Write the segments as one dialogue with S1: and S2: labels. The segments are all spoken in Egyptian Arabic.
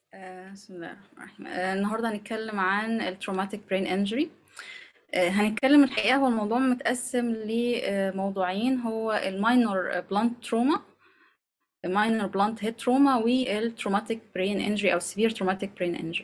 S1: آه، بسم الله الرحمن الرحيم آه، النهارده هنتكلم عن التروماتيك برين انجري هنتكلم الحقيقه هو الموضوع متقسم لموضوعين هو الماينور بلانت تروما الماينور بلانت هيد تروما والتروماتيك برين انجري او سيفير تروماتيك برين انجري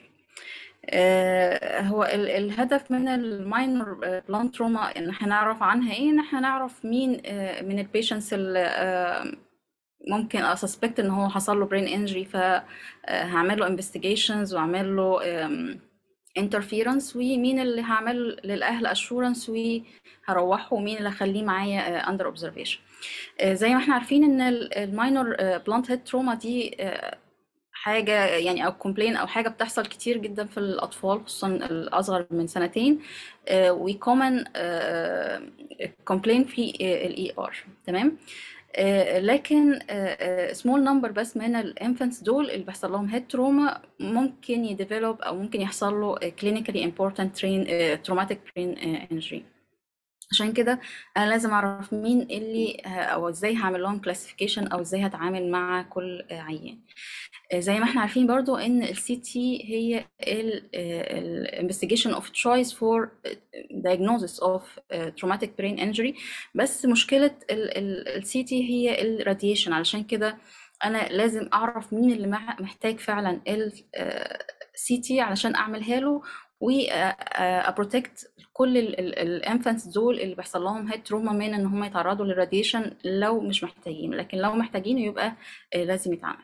S1: هو ال- الهدف من الماينور بلانت تروما ان احنا نعرف عنها ايه ان احنا نعرف مين آه، من البيشنتس اللي ممكن اسسبكت ان هو حصل له برين انجري فهعمل له انفستيجيشنز واعمل له انترفيرنس ومين اللي هعمل للاهل اشورنس وهروحه ومين اللي هخليه معايا اندر اوبزرفيشن زي ما احنا عارفين ان الماينور بلانت هيد تروما دي آه، حاجة يعني أو كومبلين أو حاجة بتحصل كتير جدا في الأطفال خصوصا الأصغر من سنتين وكومن كومبلين في الاي ار تمام آه، لكن سمول نمبر بس من الانفانتس دول اللي بيحصل لهم هيد تروما ممكن يديفلوب او ممكن يحصل له كلينيكالي امبورتنت تروماتيك برين انجري عشان كده انا لازم اعرف مين اللي ه- او ازاي هعمل لهم كلاسيفيكيشن او ازاي هتعامل مع كل آه، عيان آه، زي ما احنا عارفين برضو ان السي تي هي الانفستيجيشن اوف تشويس فور diagnosis of uh, traumatic brain injury بس مشكلة السي تي هي الراديشن علشان كده انا لازم اعرف مين اللي مع- محتاج فعلا السي تي علشان اعملها له و ابروتكت كل الانفانتس دول اللي بيحصل لهم هيد تروما من ان هم يتعرضوا للراديشن لو مش محتاجين لكن لو محتاجين يبقى آه، لازم يتعمل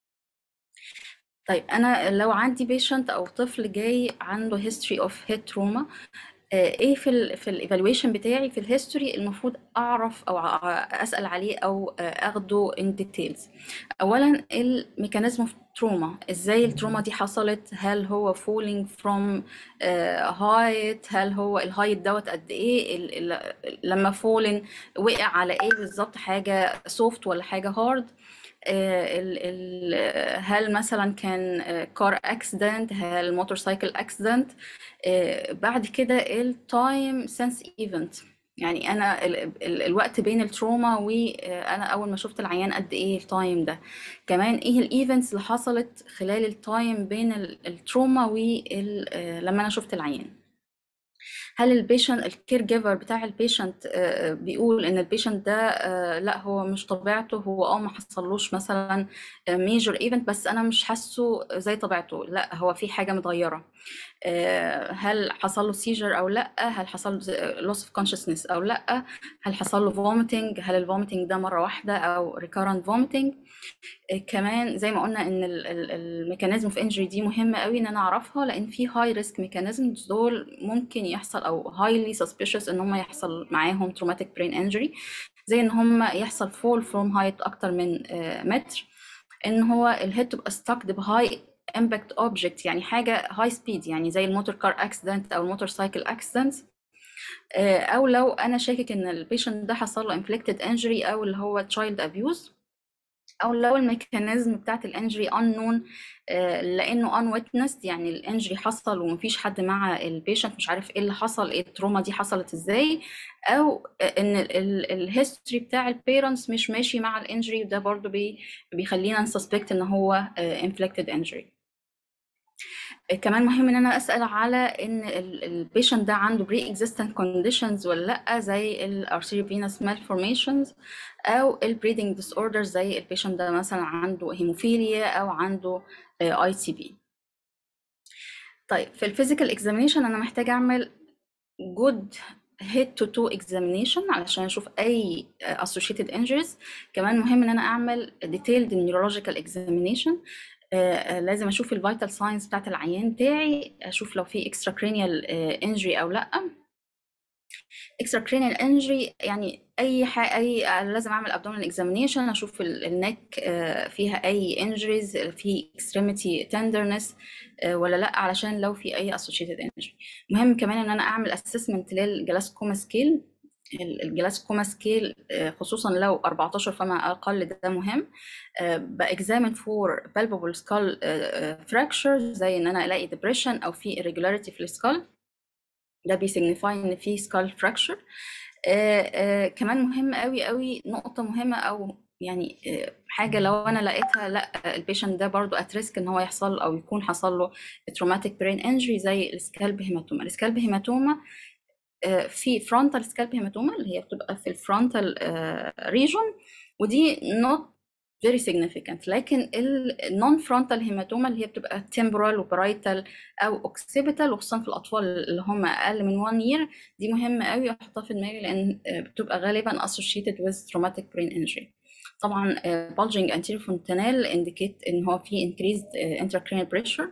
S1: طيب انا لو عندي بيشنت او طفل جاي عنده history of head trauma آه، ايه في ال في الايفالويشن بتاعي في الهيستوري المفروض اعرف او ع- اسال عليه او آه، اخده ان ديتيلز اولا الميكانيزم اوف تروما ازاي التروما دي حصلت هل هو falling from هايت هل هو الهايت دوت قد ايه ال- ال- لما fallen وقع على ايه بالظبط حاجه سوفت ولا حاجه هارد ال ال هل مثلا كان كار اكسيدنت هل موتور سايكل اكسيدنت بعد كده التايم سنس ايفنت يعني انا ال ال الوقت بين التروما وانا اول ما شفت العيان قد ايه التايم ده كمان ايه الايفنتس اللي حصلت خلال التايم بين ال- التروما ولما انا شفت العيان هل البيشنت الكير جيفر بتاع البيشنت بيقول ان البيشنت ده آه، لا هو مش طبيعته هو اه ما حصلوش مثلا ميجر ايفنت بس انا مش حاسه زي طبيعته لا هو في حاجه متغيره آه، هل حصل له سيجر او لا هل حصل له loss of consciousness او لا هل حصل له vomiting هل الفوميتنج ده مره واحده او recurrent vomiting آه، كمان زي ما قلنا ان الميكانيزم اوف انجري دي مهمه قوي ان انا اعرفها لان في هاي ريسك ميكانيزمز دول ممكن يحصل او هايلي سسبيشس ان هم يحصل معاهم تروماتيك برين انجري زي ان هم يحصل فول فروم هايت اكتر من آه، متر ان هو الهيد تبقى ستاكد بهاي امباكت اوبجكت يعني حاجه هاي سبيد يعني زي الموتور كار اكسيدنت او الموتور سايكل اكسيدنت او لو انا شاكك ان البيشنت ده حصل له انفليكتد انجري او اللي هو تشايلد ابيوز او لو الميكانيزم بتاعت الانجري unknown آه، لانه unwitnessed يعني الانجري حصل ومفيش حد مع البيشنت مش عارف ايه اللي حصل ايه التروما دي حصلت ازاي او ان الهيستوري بتاع البيرنتس مش ماشي مع الانجري وده برضو بي بيخلينا نسسبكت ان هو inflicted injury كمان مهم ان انا اسال على ان البيشنت ده عنده بري اكزيستنت كونديشنز ولا لا زي الارتيريو فينس malformations او البريدنج ديس اوردر زي البيشنت ده مثلا عنده هيموفيليا او عنده اي تي بي طيب في الفيزيكال اكزامينيشن انا محتاجه اعمل جود head to toe examination علشان اشوف اي uh, associated injuries كمان مهم ان انا اعمل detailed neurological examination uh, uh, لازم اشوف الفيتال ساينز بتاعت العيان بتاعي اشوف لو في extracranial uh, injury او لا extracranial injury يعني اي حاجه اي لازم اعمل abdominal examination اشوف النك فيها اي injuries في extremity tenderness آه، ولا لا علشان لو في اي associated injury مهم كمان ان انا اعمل assessment للجلاسكوما سكيل الجلاسكوما سكيل خصوصا لو 14 فما اقل ده مهم باكزامن فور palpable skull fracture زي ان انا الاقي depression او في irregularity في السكال ده بيسيجنيفاي ان في skull fracture آه آه كمان مهم قوي قوي نقطة مهمة او يعني آه، حاجه لو انا لقيتها لا البيشنت ده برضو ات ريسك ان هو يحصل او يكون حصل له تروماتيك برين انجري زي السكالب هيماتوما السكالب هيماتوما آه، في فرونتال سكالب هيماتوما اللي هي بتبقى في الفرونتال ريجون ودي not very significant لكن النون فرونتال هيماتوما اللي هي بتبقى temporal وبرايتال او اوكسيبيتال وخصوصا في الاطفال اللي هم اقل من 1 year دي مهمه قوي احطها في دماغي لان بتبقى غالبا associated with traumatic brain injury طبعا bulging anterior fontanelle indicate ان هو في increased intracranial pressure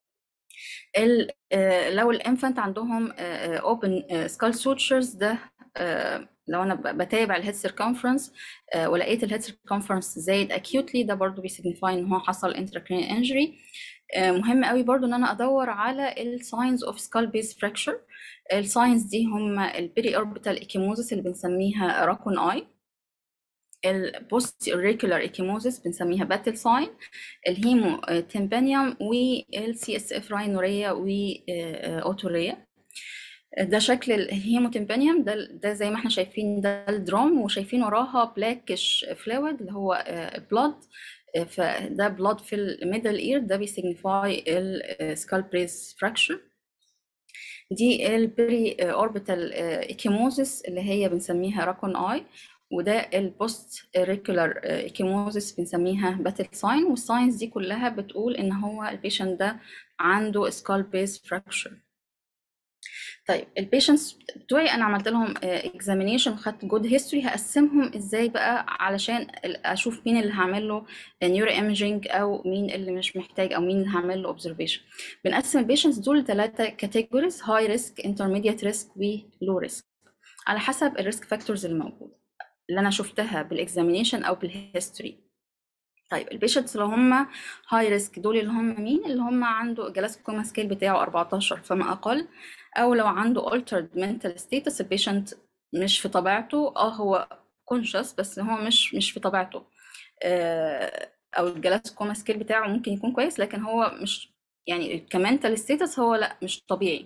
S1: لو الانفانت عندهم open skull sutures ده لو انا بتابع الهيد سيركمفرنس ولقيت الهيد سيركمفرنس زايد اكيوتلي ده برضو بيسيجنيفاي ان هو حصل انتراكرين انجري مهم قوي برضو ان انا ادور على الساينز اوف سكال بيس فراكشر الساينز دي هم البيري اوربيتال ايكيموزيس اللي بنسميها راكون اي البوست اوريكولار ايكيموزيس بنسميها باتل ساين الهيمو تيمبانيوم والسي اس اف راينوريا واوتوريا ده شكل الهيموتمبانيوم ده ده زي ما احنا شايفين ده الدروم وشايفين وراها بلاكش فلويد اللي هو بلاد فده بلاد في الميدل اير ده بيسيجنيفاي السكال بريس فراكشر دي البري اوربيتال ايكيموزيس اللي هي بنسميها راكون اي وده البوست ريكولار ايكيموزيس بنسميها باتل ساين والساينز دي كلها بتقول ان هو البيشنت ده عنده سكال بيس فراكشر طيب البيشنتس بتوعي انا عملت لهم اكزامينيشن وخدت جود هيستوري هقسمهم ازاي بقى علشان اشوف مين اللي هعمل له نيورو ايمجينج او مين اللي مش محتاج او مين اللي هعمل له اوبزرفيشن بنقسم البيشنتس دول لثلاثه كاتيجوريز هاي ريسك انترميديت ريسك ولو ريسك على حسب الريسك فاكتورز اللي موجوده اللي انا شفتها بالاكزامينيشن او بالهيستوري طيب البيشنتس اللي هم هاي ريسك دول اللي هم مين اللي هم عنده جلاسكوما سكيل بتاعه 14 فما اقل او لو عنده altered mental status البيشنت مش في طبيعته اه هو conscious بس هو مش مش في طبيعته آه او الجلاسكوما سكيل بتاعه ممكن يكون كويس لكن هو مش يعني كمنتال ستيتس هو لا مش طبيعي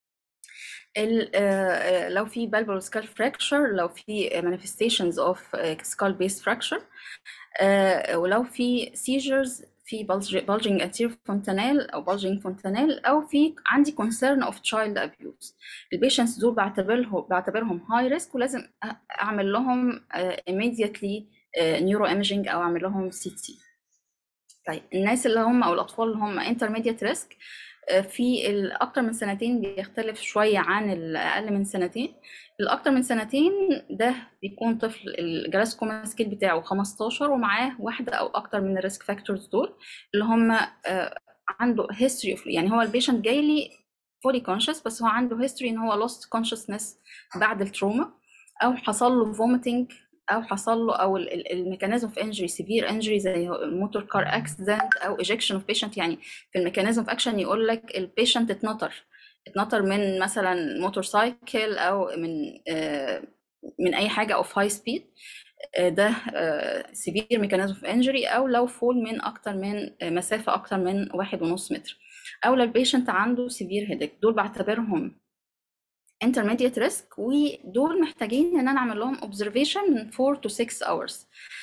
S1: لو في بالبل سكال فراكشر لو في manifestations of skull based fracture ولو في seizures في bulging anterior fontanelle او bulging fontanelle او في عندي concern of child abuse البيشنتس دول بعتبرهم بعتبرهم high risk ولازم اعمل لهم immediately neuro imaging او اعمل لهم CT طيب الناس اللي هم او الاطفال اللي هم intermediate risk في الأكتر من سنتين بيختلف شوية عن الأقل من سنتين الأكتر من سنتين ده بيكون طفل الجلاسكوما سكيل بتاعه 15 ومعاه واحدة أو أكتر من الريسك فاكتورز دول اللي هم عنده هيستوري يعني هو البيشنت جاي لي فولي كونشس بس هو عنده هيستوري ان هو لوست كونشسنس بعد التروما او حصل له فوميتنج او حصل له او الميكانيزم اوف انجري سيفير انجري زي موتور كار اكسيدنت او ايجكشن اوف بيشنت يعني في الميكانيزم اوف اكشن يقول لك البيشنت اتنطر اتنطر من مثلا موتور سايكل او من من اي حاجه اوف هاي سبيد ده سيفير ميكانيزم اوف انجري او لو فول من اكتر من مسافه اكتر من واحد ونص متر او لو البيشنت عنده سيفير هيدك دول بعتبرهم intermediate risk ودول محتاجين ان انا اعمل لهم observation من 4 to 6 hours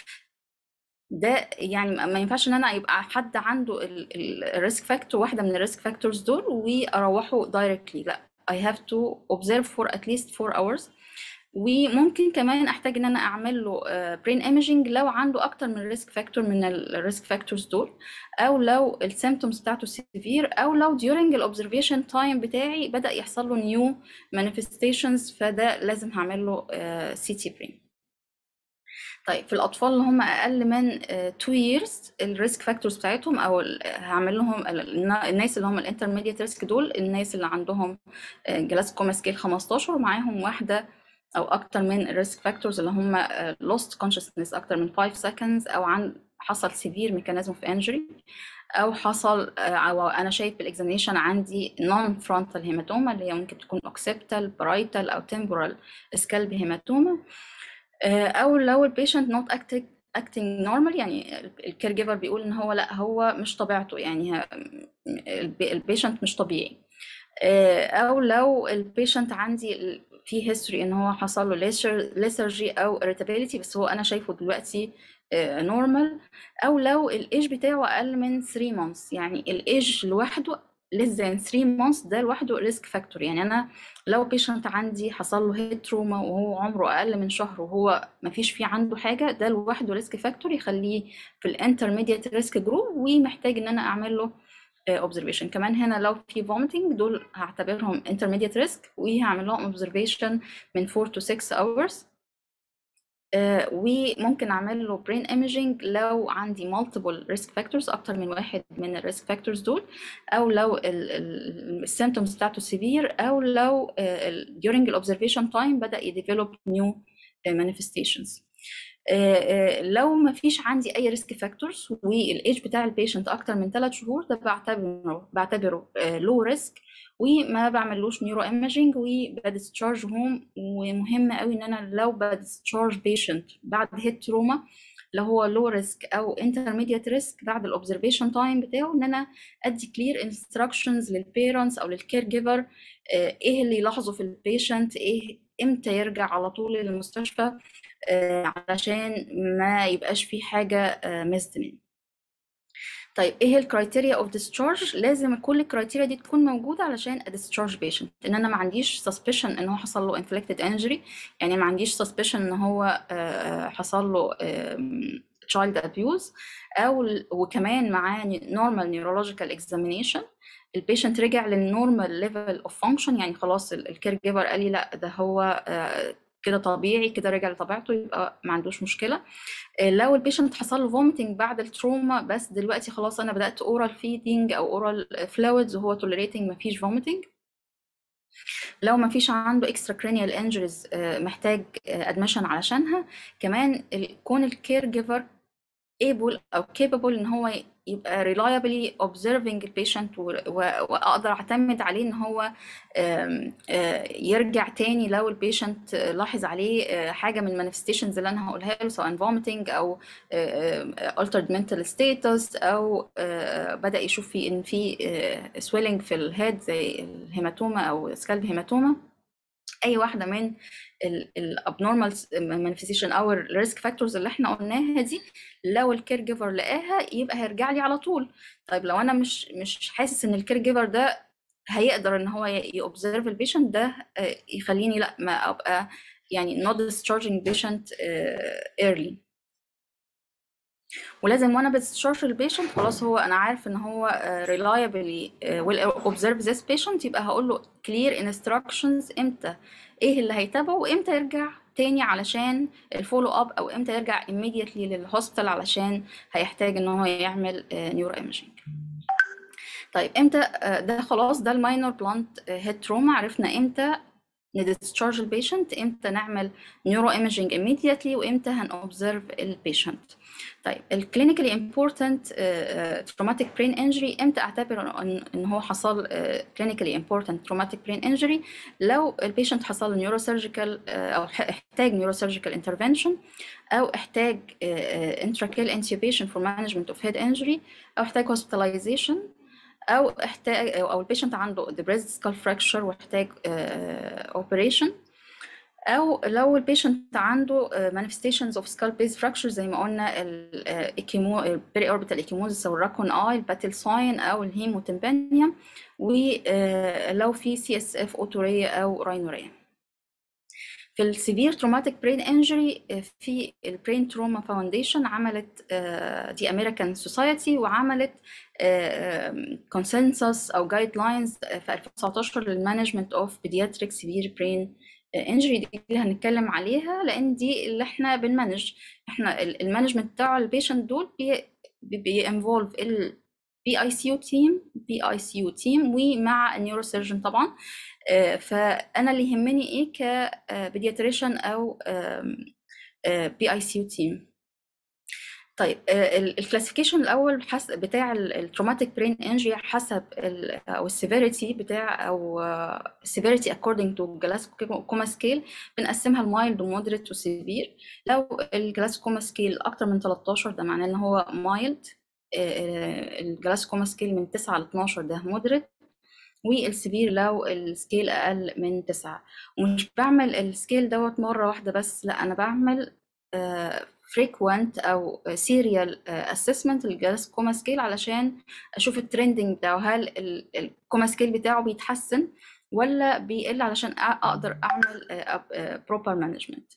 S1: ده يعني ما ينفعش ان انا يبقى حد عنده الريسك فاكتور واحده من الريسك فاكتورز دول واروحه دايركتلي لا I have to observe for at least 4 hours وممكن كمان احتاج ان انا اعمل له برين ايمجينج لو عنده اكتر من ريسك فاكتور من الريسك فاكتورز دول او لو السيمتومز بتاعته سيفير او لو during الاوبزرفيشن تايم بتاعي بدا يحصل له نيو مانيفستيشنز فده لازم هعمل له سي تي برين طيب في الاطفال اللي هم اقل من 2 years الريسك فاكتورز بتاعتهم او هعمل لهم الناس اللي هم الانترميديت ريسك دول الناس اللي عندهم جلاسكوما سكيل 15 ومعاهم واحده او اكتر من الريسك فاكتورز اللي هم lost consciousness اكتر من 5 seconds او عن حصل severe mechanism of injury او حصل او انا شايف بالاكزامينشن عندي non frontal hematoma اللي هي ممكن تكون occipital parietal او temporal scalp hematoma او لو البيشنت not acting acting normal يعني الكير جيفر بيقول ان هو لا هو مش طبيعته يعني البيشنت مش طبيعي او لو البيشنت عندي في history ان هو حصل له lethargy او irritability بس هو انا شايفه دلوقتي نورمال او لو الايج بتاعه اقل من 3 months يعني الايج لوحده less than 3 months ده لوحده ريسك فاكتور يعني انا لو بيشنت عندي حصل له هيد تروما وهو عمره اقل من شهر وهو ما فيش فيه عنده حاجه ده لوحده ريسك فاكتور يخليه في الانترميديت ريسك جروب ومحتاج ان انا اعمل له observation كمان هنا لو في vomiting دول هعتبرهم intermediate risk وهعمل لهم observation من 4 to 6 hours آه، وممكن اعمل له brain imaging لو عندي multiple risk factors اكتر من واحد من الريسك فاكتورز دول او لو السيمتومز بتاعته severe او لو آه، during الobservation time بدا يديفلوب new manifestations لو ما فيش عندي اي ريسك فاكتورز والايج بتاع البيشنت اكتر من 3 شهور ده بعتبره بعتبره لو ريسك وما بعملوش نيورو ايمجينج وبديسشارج هوم ومهم قوي ان انا لو بديسشارج بيشنت بعد هيد تروما لو هو لو ريسك او انترميديت ريسك بعد الاوبزرفيشن تايم بتاعه ان انا ادي كلير انستراكشنز للبيرنتس او للكير جيفر ايه اللي يلاحظه في البيشنت ايه امتى يرجع على طول للمستشفى علشان ما يبقاش في حاجه ميزد منه طيب ايه الكرايتيريا اوف ديسشارج لازم كل الكرايتيريا دي تكون موجوده علشان اديسشارج بيشنت ان انا ما عنديش سسبشن ان هو حصل له انفليكتد انجري يعني ما عنديش سسبشن ان هو حصل له تشايلد ابيوز او وكمان معاه نورمال نيورولوجيكال اكزامينيشن البيشنت رجع للنورمال ليفل اوف فانكشن يعني خلاص الكير جيفر قال لي لا ده هو كده طبيعي كده رجع لطبيعته يبقى ما عندوش مشكله لو البيشنت حصل له فوميتنج بعد التروما بس دلوقتي خلاص انا بدات اورال فيدنج او اورال فلويدز وهو توليريتنج ما فيش فوميتنج لو ما فيش عنده اكسترا كرينيال انجريز محتاج ادمشن علشانها كمان كون الكير جيفر able او capable ان هو يبقى reliably observing البيشنت واقدر اعتمد عليه ان هو يرجع تاني لو البيشنت لاحظ عليه حاجه من المانيفستيشنز اللي انا هقولها له سواء vomiting او altered mental status او بدا يشوف في ان في swelling في الهيد زي الهيماتوما او سكالب هيماتوما اي واحده من الابنورمال مانيفستيشن او الريسك فاكتورز اللي احنا قلناها دي لو الكير جيفر لقاها يبقى هيرجع لي على طول طيب لو انا مش مش حاسس ان الكير جيفر ده هيقدر ان هو يوبزرف البيشنت ده يخليني لا ما ابقى يعني not discharging patient early ولازم وانا بتشارج البيشنت خلاص هو انا عارف ان هو reliably will observe this patient يبقى هقول له clear instructions امتى ايه اللي هيتابعه وامتى يرجع تاني علشان الفولو اب او امتى يرجع immediately للهوسبيتال علشان هيحتاج ان هو يعمل نيورو ايمجينج طيب امتى ده خلاص ده الماينور بلانت هيد تروما عرفنا امتى نديسشارج البيشنت امتى نعمل نيورو ايمجينج immediately وامتى هنوبزرف البيشنت طيب الكلينيكالي امبورتنت تروماتيك برين انجري امتى اعتبر ان, إن هو حصل كلينيكالي امبورتنت تروماتيك برين انجري لو البيشنت حصل نيورو سيرجيكال او احتاج نيورو سيرجيكال انترفنشن او احتاج انتراكيل انتيوبيشن فور مانجمنت اوف هيد انجري او احتاج هوسبيتاليزيشن او احتاج او البيشنت عنده depressed skull fracture واحتاج اوبريشن او لو البيشنت عنده manifestations of skull base fracture زي ما قلنا الاكيمو البري اوربيتال اكيموزيس او الراكون اي الباتل ساين او الهيموتمبانيوم ولو في سي اس اف اوتوريا او راينوريا في السيفير تروماتيك برين انجري في البرين تروما فاونديشن عملت دي امريكان سوسايتي وعملت كونسنسس او جايد لاينز في 2019 للمانجمنت اوف بيدياتريك سيفير برين انجري دي اللي هنتكلم عليها لان دي اللي احنا بنمانج احنا المانجمنت بتاع البيشنت دول بينفولف البي اي سي يو تيم بي اي سي يو تيم ومع النيورو سيرجن طبعا فانا اللي يهمني ايه كبيدياتريشن او بي اي سي يو تيم طيب الكلاسيفيكيشن الاول حسب بتاع التروماتيك برين انجري حسب او السيفيريتي بتاع او السيفيريتي according to جلاسكوما سكيل بنقسمها لمايلد ومودريت وسيفير لو الجلاسكوما سكيل اكتر من 13 ده معناه ان هو مايلد الجلاسكوما سكيل من 9 ل 12 ده مودريت والسيفير لو السكيل اقل من تسعة ومش بعمل السكيل دوت مره واحده بس لا انا بعمل فريكوينت او سيريال اسسمنت للجلاس كوما سكيل علشان اشوف الترندنج بتاعه هل الكوما سكيل بتاعه بيتحسن ولا بيقل علشان اقدر اعمل بروبر مانجمنت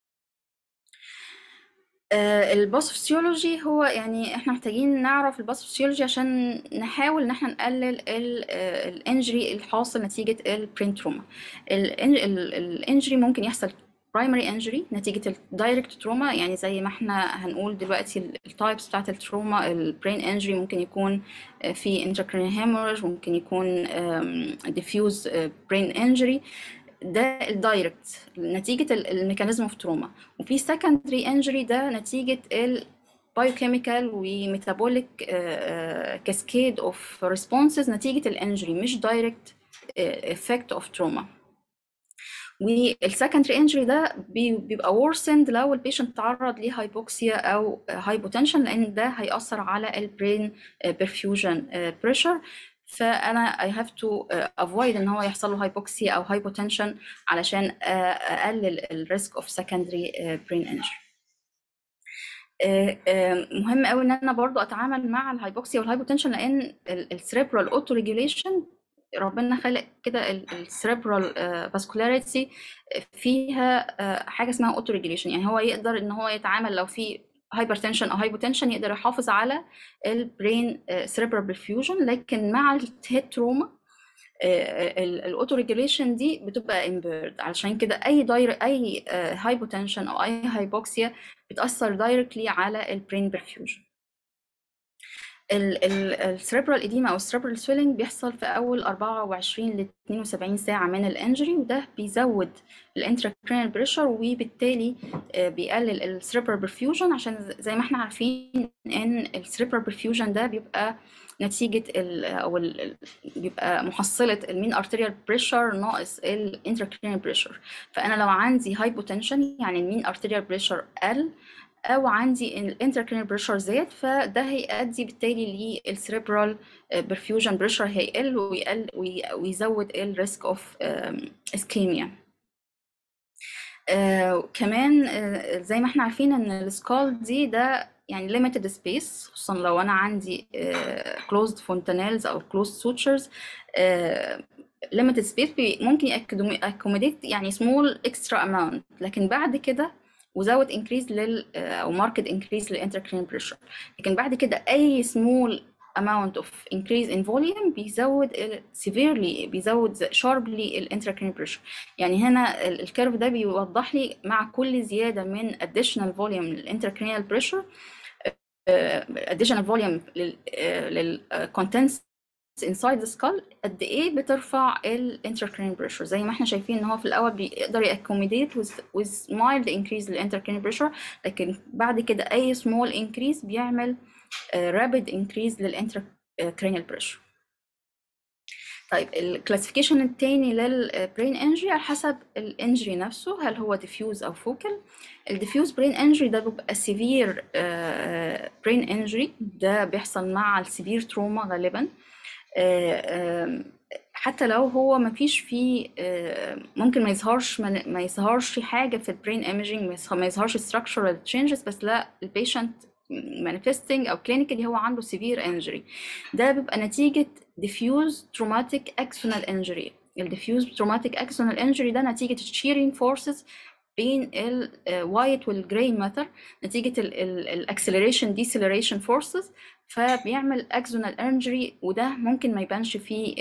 S1: الباثوفيسيولوجي هو يعني احنا محتاجين نعرف الباثوفيسيولوجي عشان نحاول ان احنا نقلل الانجري الحاصل نتيجه البرين تروما الانجري ممكن يحصل برايمري انجري نتيجه الدايركت تروما يعني زي ما احنا هنقول دلوقتي التايبس بتاعت التروما البرين انجري ممكن يكون في انتركرين هيموريج ممكن يكون ديفيوز برين انجري ده الدايركت نتيجه الميكانيزم اوف تروما وفي سكندري انجري ده نتيجه ال بايوكيميكال وميتابوليك كاسكيد اوف ريسبونسز نتيجه الانجري مش دايركت افكت اوف تروما والسكندري انجري ده بيبقى worsened لو البيشنت تعرض لهايبوكسيا او هايبوتنشن لان ده هيأثر على البرين perfusion بريشر فانا I have to avoid ان هو يحصل له هايبوكسيا او هايبوتنشن علشان اقلل الريسك اوف secondary brain injury مهم قوي ان انا برضو اتعامل مع الهايبوكسيا والهايبوتنشن لان السريبرال اوتو ريجوليشن ربنا خلق كده السريبرال فاسكولاريتي فيها حاجه اسمها اوتو ريجوليشن يعني هو يقدر ان هو يتعامل لو في هايبرتنشن او هايبوتنشن يقدر يحافظ على البرين سيريبرال برفيوجن لكن مع الهيد تروما الاوتو ريجوليشن دي بتبقى امبيرد علشان كده اي داير اي هايبوتنشن او اي هايبوكسيا بتاثر دايركتلي على البرين برفيوجن السريبرال ايديما او السريبرال سويلنج بيحصل في اول 24 ل 72 ساعه من الانجري وده بيزود الانتراكرينال بريشر وبالتالي بيقلل السريبرال برفيوجن عشان زي ما احنا عارفين ان السريبرال برفيوجن ده بيبقى نتيجه ال او ال بيبقى محصله المين ارتيريال بريشر ناقص الانتراكرينال بريشر فانا لو عندي هايبوتنشن يعني المين ارتيريال بريشر قل او عندي الانتركرينال بريشر زاد فده هيؤدي بالتالي للسريبرال برفيوجن بريشر هيقل ويقل ويزود الريسك اوف اسكيميا كمان uh, زي ما احنا عارفين ان السكال دي ده يعني limited space خصوصا لو انا عندي uh, closed fontanelles او closed sutures uh, limited space ممكن accommodate يعني small extra amount لكن بعد كده وزود انكريز لل او ماركت انكريز للانتركرين بريشر لكن بعد كده اي سمول amount of increase in volume بيزود severely بيزود sharply الانتركرين بريشر يعني هنا الكيرف ده بيوضح لي مع كل زياده من additional volume للانتركرينال بريشر additional volume لل contents inside the skull قد ايه بترفع الانتركرين بريشر زي ما احنا شايفين ان هو في الاول بيقدر يأكوميديت with, with mild increase للانتركرين بريشر لكن بعد كده اي small increase بيعمل uh, rapid increase للانتركرينال بريشر طيب الكلاسيفيكيشن التاني للبرين انجري على حسب الانجري نفسه هل هو ديفيوز او فوكال الديفيوز برين انجري ده بيبقى سيفير برين انجري ده بيحصل مع السيفير تروما غالبا حتى لو هو ما فيش فيه ممكن ما يظهرش ما يظهرش حاجه في البرين ايمجينج ما يظهرش structural changes بس لا البيشنت manifesting او clinically هو عنده severe injury ده بيبقى نتيجه diffuse traumatic axonal injury الديفيوز traumatic axonal injury ده نتيجه shearing forces بين الوايت والجراي ماتر نتيجة الاكسلريشن ديسلريشن فورسز فبيعمل اكزونال انجري وده ممكن ما يبانش في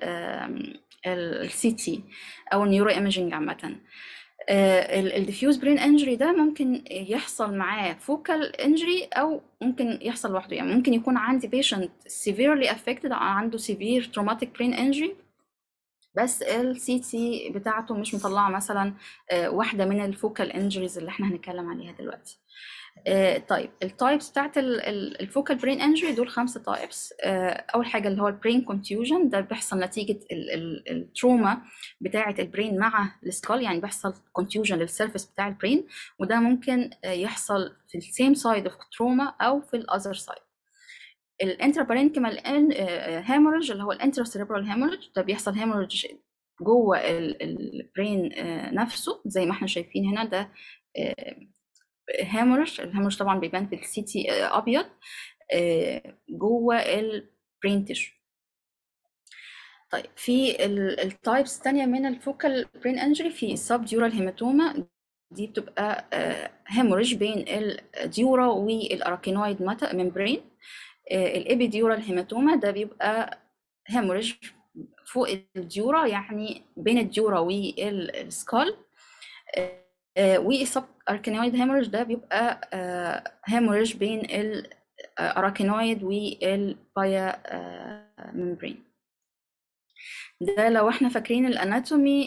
S1: السي تي او النيورو ايمجينج عامة الديفيوز برين انجري ده ممكن يحصل معاه فوكال انجري او ممكن يحصل لوحده يعني ممكن يكون عندي بيشنت severely affected عنده severe traumatic brain injury بس السي تي بتاعته مش مطلعه مثلا واحده من الفوكال انجريز اللي احنا هنتكلم عليها دلوقتي طيب التايبس بتاعت الفوكال برين انجري دول خمسه تايبس اول حاجه اللي هو البرين كونتيوجن ده بيحصل نتيجه التروما بتاعه البرين مع السكال يعني بيحصل كونتيوجن للسيرفيس بتاع البرين وده ممكن يحصل في السيم سايد اوف تروما او في الاذر سايد الانترابارينكيمال هامورج اللي هو الانترا سيريبرال هامورج ده بيحصل هامورج جوه البرين نفسه زي ما احنا شايفين هنا ده هامورج الهامورج طبعا بيبان في السي تي ابيض جوه البرين تيشو طيب في التايبس الثانيه من الفوكال برين انجري في سب ديورال هيماتوما دي بتبقى هيموريج بين الديورا والاراكينويد ممبرين الابيديورال هيماتوما ده بيبقى هيموريج فوق الديورا يعني بين الديورا والسكال والسب اركينويد هيموريج ده بيبقى هيموريج بين الاراكينويد والبايا ممبرين ده لو احنا فاكرين الاناتومي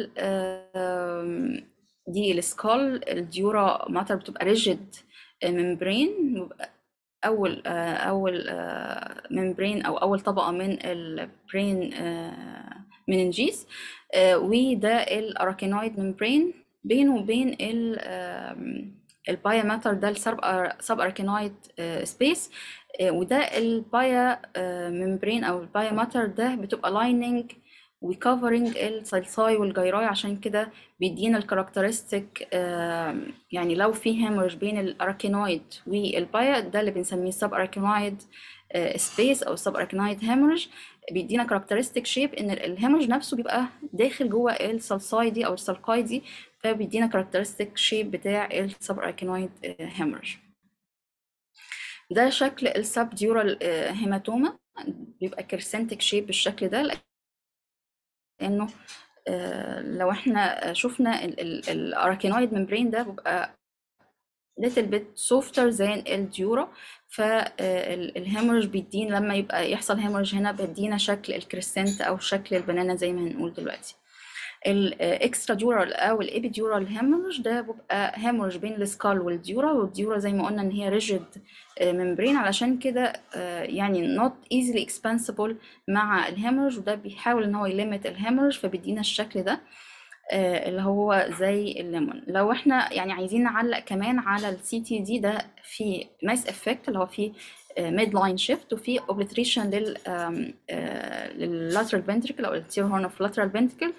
S1: دي السكال الديورا ماتر بتبقى ريجيد ممبرين اول اول ممبرين او اول طبقه من البرين مننجيز وده الاراكينويد ممبرين بينه وبين البايا ماتر ده السب اركينويد سبيس وده البايا ممبرين او البايا ماتر ده بتبقى لايننج وكفرنج السلساي والجيراي عشان كده بيدينا الكاركترستيك يعني لو في هامورج بين الاراكينويد والبايا ده اللي بنسميه سب اراكينويد سبيس او سب اراكينويد هامورج بيدينا كاركترستيك شيب ان الهامورج نفسه بيبقى داخل جوه السلساي دي او السلقاي دي فبيدينا كاركترستيك شيب بتاع السب اراكينويد هامورج ده شكل السب ديورال هيماتوما بيبقى كرسنتك شيب بالشكل ده لانه لو احنا شفنا الاراكينويد ممبرين ده بيبقى little bit softer than الديورا فالهيمورج بيدينا لما يبقى يحصل هيمورج هنا بيدينا شكل الكريسنت او شكل البنانه زي ما هنقول دلوقتي الاكسترا ديورال او الابيديورال هيمورج ده بيبقى هيمورج بين السكال والديورا والديورا زي ما قلنا ان هي ريجيد ممبرين علشان كده يعني not easily expansible مع الهيمورج وده بيحاول ان هو يليمت الهيمورج فبيدينا الشكل ده اللي هو زي الليمون لو احنا يعني عايزين نعلق كمان على السي تي دي ده في ماس افكت اللي هو في ميد لاين شيفت وفي اوبليتريشن لل لللاترال فنتريكل او التير هورن اوف لاترال فنتريكل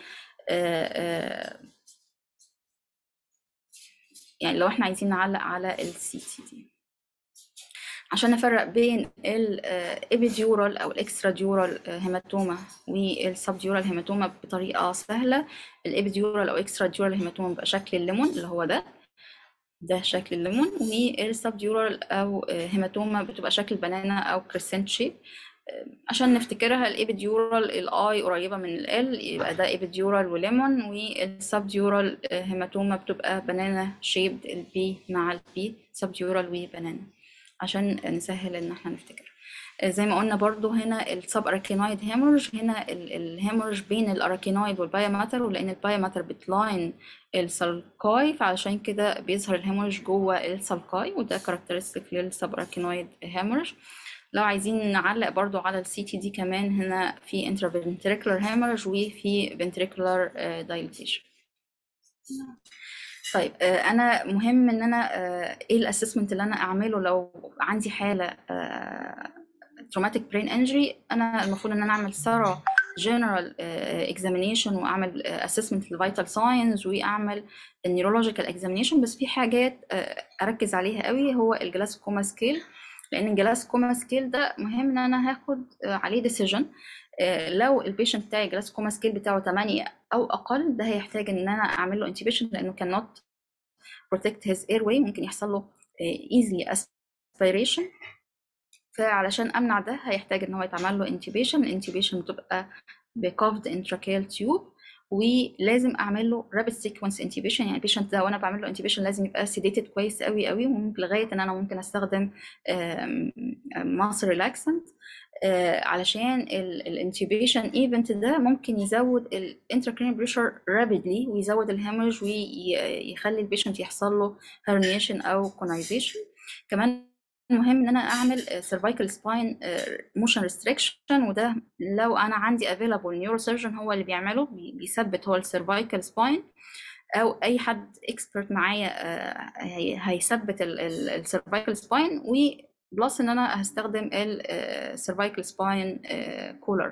S1: يعني لو احنا عايزين نعلق على السي تي دي عشان نفرق بين الابيديورال او الاكسترا ديورال هيماتوما والسب ديورال هيماتوما بطريقه سهله الابيديورال او اكسترا ديورال هيماتوما بيبقى شكل الليمون اللي هو ده ده شكل الليمون والسب ديورال او هيماتوما بتبقى شكل بنانا او كريسنت شيب عشان نفتكرها الابيديورال الاي قريبه من ال يبقى ده ابيديورال وليمون والسب ديورال هيماتوما بتبقى بنانا شيبد البي مع البي سب ديورال وبنانا عشان نسهل ان احنا نفتكر زي ما قلنا برضو هنا السب اراكينويد هيمورج هنا الهيمورج بين الاراكينويد والبايا ماتر ولان البايا ماتر بتلاين السلقاي فعشان كده بيظهر الهيمورج جوه السلقاي وده كاركترستيك للسب اراكينويد هيمورج لو عايزين نعلق برضو على السي تي دي كمان هنا في intraventricular hemorrhage وفي ventricular dilatation طيب انا مهم ان انا ايه الاسسمنت اللي انا اعمله لو عندي حاله traumatic brain injury انا المفروض ان انا اعمل ثرى general examination واعمل assessment للفيتال ساينز واعمل النيورولوجيكال examination بس في حاجات اركز عليها قوي هو الجلاسكوما سكيل لان الجلاسكوما سكيل ده مهم ان انا هاخد عليه ديسيجن لو البيشنت بتاعي جلاسكوما سكيل بتاعه 8 او اقل ده هيحتاج ان انا اعمل له انتيبيشن لانه كان نوت بروتكت هيز اير واي ممكن يحصل له ايزلي اسبيريشن فعلشان امنع ده هيحتاج ان هو يتعمل له انتيبيشن الانتيبيشن بتبقى بكافد انتراكيال تيوب ولازم اعمل له رابid سيكونس انتيبيشن يعني البيشنت ده وانا بعمل له انتيبيشن لازم يبقى سيديتد كويس قوي قوي وممكن لغايه ان انا ممكن استخدم ماس ريلاكسنت علشان الانتيبيشن ايفنت ده ممكن يزود الانتراكرينال بريشر رابيدلي ويزود الهيموريج ويخلي البيشنت يحصل له هرنيشن او كونايزيشن كمان مهم ان انا اعمل cervical spine motion restriction وده لو انا عندي available neurosurgeon هو اللي بيعمله بيثبت هو السيرفايكال spine او اي حد اكسبرت معايا هيثبت السيرفايكال spine بلس ان انا هستخدم السيرفايكال سباين كولر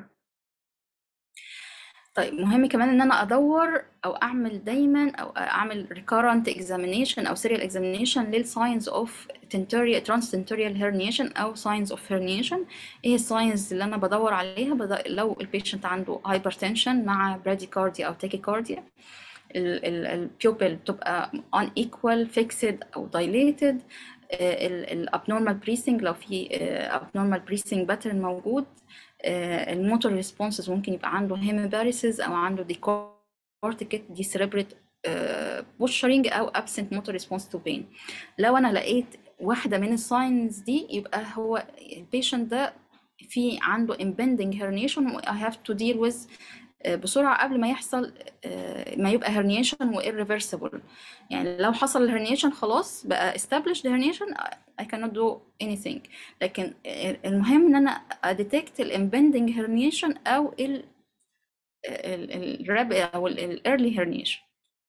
S1: طيب مهم كمان ان انا ادور او اعمل دايما او اعمل recurrent examination او serial examination للساينز اوف tentorial transtentorial herniation او signs of herniation ايه الساينز اللي انا بدور عليها بد... لو البيشنت عنده hypertension مع bradycardia او tachycardia البيوبل بتبقى unequal fixed او dilated الابنورمال بريسنج لو في abnormal بريسنج باترن موجود الموتور ريسبونسز ممكن يبقى عنده هيموباريسز او عنده ديكورتيكت دي سيريبريت بوشرنج او absent motor response to pain لو انا لقيت واحده من الساينز دي يبقى هو البيشنت ده في عنده impending herniation I have to deal with بسرعة قبل ما يحصل ما يبقى herniation و irreversible يعني لو حصل الهرنيشن خلاص بقى established herniation I cannot do anything لكن المهم ان انا اديتكت الامبندنج herniation او ال الراب او الايرلي herniation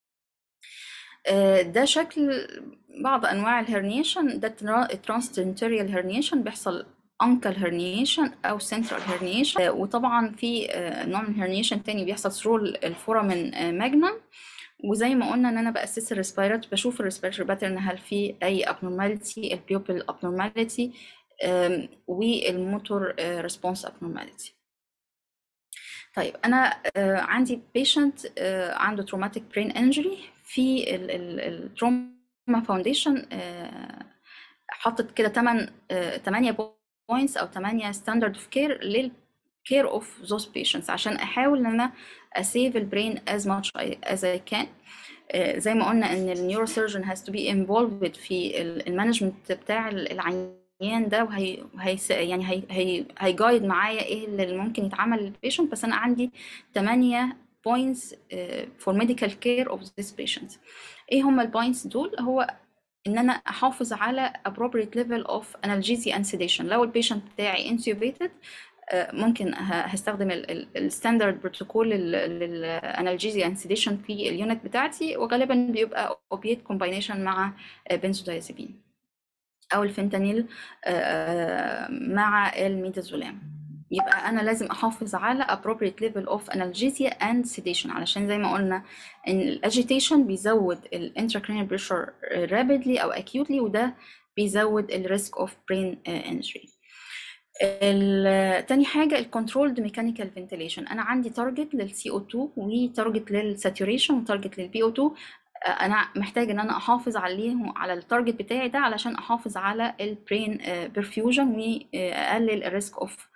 S1: ده شكل بعض انواع الهرنيشن ده ترانستنتوريال هرنيشن بيحصل انكل هرنيشن او سنترال هرنيشن وطبعا في نوع من هرنيشن تاني بيحصل ثرو الفورامين ماجنم وزي ما قلنا ان انا باسس الريسبيرات بشوف الريسبيراتوري باترن هل في اي abnormality البيوبل abnormality والموتور ريسبونس abnormality طيب انا عندي بيشنت عنده traumatic brain injury في التروما فاونديشن حطت كده 8 8 بوينتس او 8 ستاندرد اوف كير للكير اوف ذوز بيشنتس عشان احاول ان انا اسيف البرين از ماتش از اي كان زي ما قلنا ان النيوروسيرجن هاز تو بي انفولفد في المانجمنت بتاع العيان ده وهي هي يعني هي هي هيجايد معايا ايه اللي ممكن يتعمل للبيشنت بس انا عندي 8 points uh, for medical care of this patient ايه هم البوينتس دول هو ان انا احافظ على appropriate level of analgesia and sedation لو البيشنت بتاعي intubated ممكن هستخدم الستاندرد بروتوكول للانالجيزيا اند سيديشن في اليونت بتاعتي وغالبا بيبقى اوبيت كومباينيشن مع بنزودايزابين او الفنتانيل مع الميدازولام يبقى انا لازم احافظ على appropriate level of analgesia and sedation علشان زي ما قلنا ان الاجيتيشن بيزود الانتراكرينال بريشر rapidly او acutely وده بيزود الريسك اوف برين انجري تاني حاجة الكنترولد ميكانيكال فنتيليشن أنا عندي تارجت للسي او 2 وتارجت للساتوريشن وتارجت للبي او 2 أنا محتاج إن أنا أحافظ عليهم على التارجت بتاعي ده علشان أحافظ على البرين برفيوجن وأقلل الريسك اوف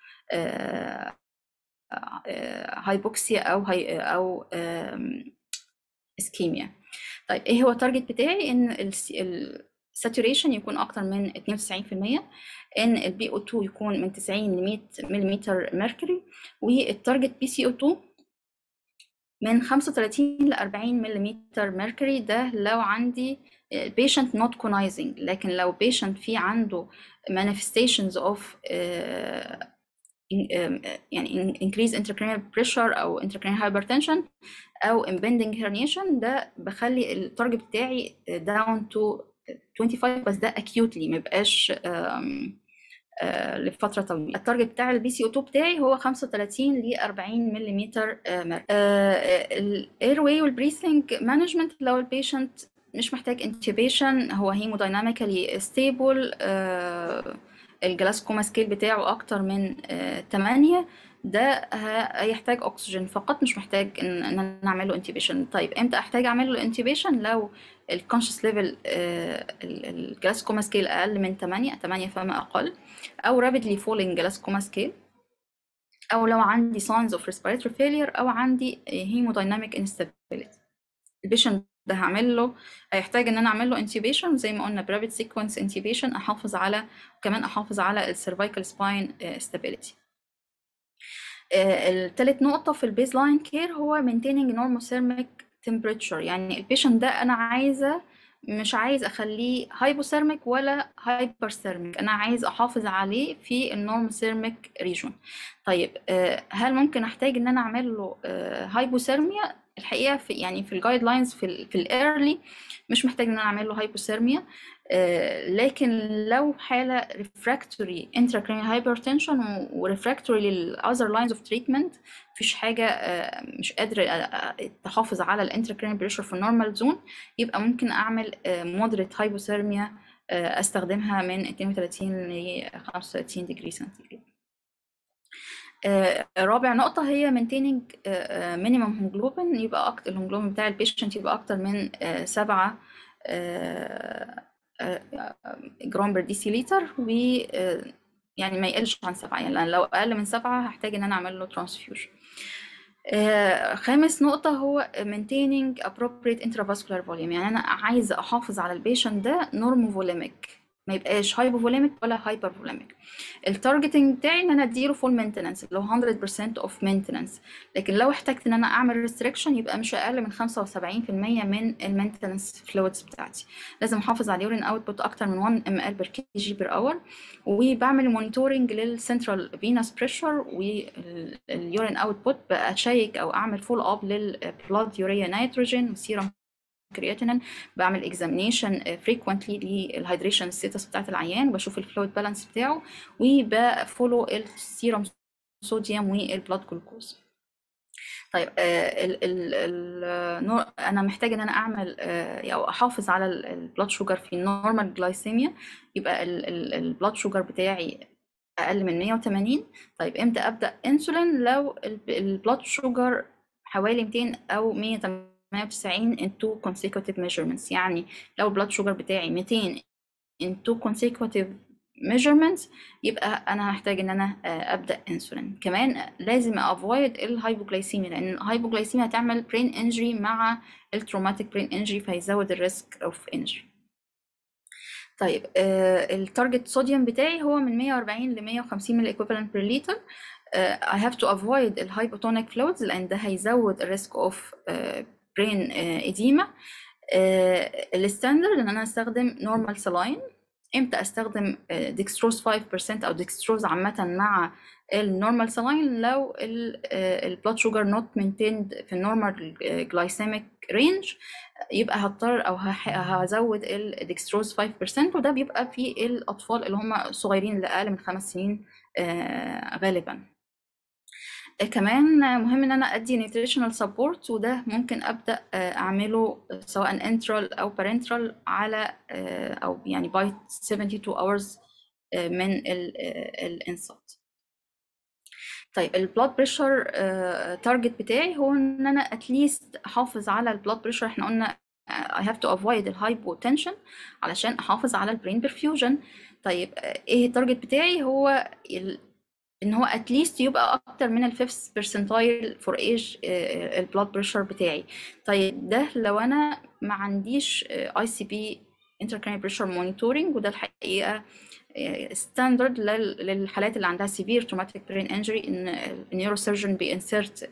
S1: هايبوكسيا او هاي او اسكيميا طيب ايه هو التارجت بتاعي ان الساتوريشن يكون اكتر من 92% ان البي او 2 يكون من 90 ل 100 ملم ميركوري والتارجت بي سي او 2 من 35 ل 40 ملم ميركوري ده لو عندي patient not conizing لكن لو patient في عنده manifestations of uh, يعني increase intracranial pressure او intracranial hypertension او impending herniation ده بخلي التارجت بتاعي down to 25 بس ده acutely ما يبقاش لفتره طويله التارجت بتاع البي سي او 2 بتاعي هو 35 ل 40 ملم الاير واي والبريثنج مانجمنت لو البيشنت مش محتاج انتوبيشن هو هيمودايناميكالي ستيبل الجلاسكوما سكيل بتاعه اكتر من 8 ده هيحتاج اكسجين فقط مش محتاج ان انا اعمل له انتيبيشن طيب امتى احتاج اعمل له انتيبيشن لو الكونشس ليفل الجلاسكوما سكيل اقل من 8 8 فما اقل او رابيدلي فولينج جلاسكوما سكيل او لو عندي signs of respiratory failure او عندي hemodynamic instability البيشنت ده هعمل له هيحتاج ان انا اعمل له انتيبيشن زي ما قلنا برابيد سيكونس انتيبيشن احافظ على كمان احافظ على السيرفايكال سباين ستابيليتي الثالث نقطة في البيز لاين كير هو maintaining normothermic temperature يعني البيشنت ده أنا عايزة مش عايز أخليه هايبوثيرميك ولا هايبرثيرميك أنا عايز أحافظ عليه في النورموثيرميك ريجون طيب هل ممكن أحتاج إن أنا أعمل له هايبوثيرميا الحقيقة في يعني في الجايد لاينز في ال في الايرلي مش محتاج إن أنا أعمل له هايبوثيرميا آه، لكن لو حالة refractory intracranial hypertension و refractory لل other lines of treatment مفيش حاجة آه، مش قادرة آه، تحافظ على ال intracranial pressure في النورمال زون يبقى ممكن أعمل moderate hypothermia أستخدمها من 32 ل 35 degree centigrade رابع نقطة هي maintaining minimum hemoglobin يبقى أكتر الهيموجلوبين بتاع البيشنت يبقى أكتر من سبعة جرام بر ديسيليتر و يعني ما يقلش عن سبعة يعني لو أقل من سبعة هحتاج إن أنا أعمل له ترانسفيوجن خامس نقطة هو maintaining appropriate intravascular volume يعني أنا عايزة أحافظ على البيشنت ده نورموفوليميك ما يبقاش هايبوفوليميك ولا هايبرفوليميك التارجتنج بتاعي ان انا اديله فول مينتننس اللي هو 100% اوف مينتننس لكن لو احتجت ان انا اعمل ريستريكشن يبقى مش اقل من 75% من المينتننس فلويدز بتاعتي لازم احافظ على اليورين اوتبوت اكتر من 1 ام ال بير كي جي بير اور وبعمل مونيتورنج للسنترال فينس بريشر واليورين اوتبوت بشيك او اعمل فول اب للبلاد يوريا نيتروجين والسيرم كرياتينين بعمل اكزامينيشن فريكوينتلي للهيدريشن ستاتس بتاعت العيان وبشوف الفلويد بالانس بتاعه وبفولو السيرم صوديوم والبلاد جلوكوز طيب آه ال ال ال انا محتاج ان انا اعمل آه او احافظ على البلاد شوجر في النورمال جلايسيميا يبقى البلاد شوجر بتاعي اقل من 180 طيب امتى ابدا انسولين لو البلاد شوجر حوالي 200 او 180 190 in two consecutive measurements يعني لو البلاد شوجر بتاعي 200 in two consecutive measurements يبقى انا هحتاج ان انا ابدا انسولين كمان لازم افويد الهايبوغلايسيميا لان الهايبوغلايسيميا هتعمل برين انجري مع التروماتيك برين انجري فيزود الريسك اوف انجري طيب آه التارجت صوديوم بتاعي هو من 140 ل 150 ملي equivalent per liter uh, I have to avoid الهايبوتونيك فلويدز لان ده هيزود الريسك اوف برين اديما الستاندرد ان انا استخدم نورمال سلاين امتى استخدم ديكستروز 5% او ديكستروز عامه مع النورمال سلاين لو البلاد شوجر نوت مينتيند في النورمال جلايسيميك رينج يبقى هضطر او هزود الديكستروز 5% وده بيبقى في الاطفال اللي هم صغيرين اللي اقل من خمس سنين غالبا كمان مهم ان انا ادي نيوتريشنال سبورت وده ممكن ابدا اعمله سواء انترال او بارنترال على او يعني باي 72 hours من الانسات طيب البلاد بريشر تارجت بتاعي هو ان انا اتليست احافظ على البلاد بريشر احنا قلنا I have to avoid الهايبوتنشن علشان احافظ على البرين برفيوجن طيب ايه التارجت بتاعي هو ان هو اتليست يبقى اكتر من الفيفث برسنتايل فور ايج البلاد بريشر بتاعي طيب ده لو انا ما عنديش اي سي بي انتركرانيال بريشر مونيتورنج وده الحقيقه ستاندرد للحالات اللي عندها سيفير تروماتيك برين انجري ان النيوروسيرجن بينسرت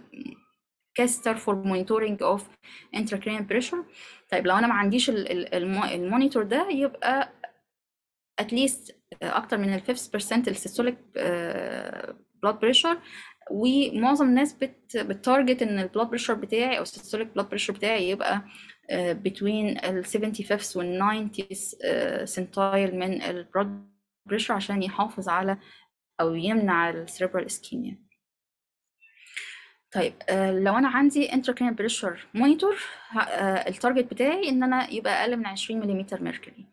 S1: كاستر فور مونيتورنج اوف intracranial بريشر طيب لو انا ما عنديش المونيتور ده يبقى اتليست اكتر من الفيفث برسنت السيستوليك بلاد بريشر ومعظم الناس بت بتارجت ان البلاد بريشر بتاعي او السيستوليك بلاد بريشر بتاعي يبقى between ال 75th وال 90th سنتايل من البلاد بريشر عشان يحافظ على او يمنع السيربرال اسكيميا طيب لو انا عندي intracranial بريشر مونيتور التارجت بتاعي ان انا يبقى اقل من 20 ملم ميركوري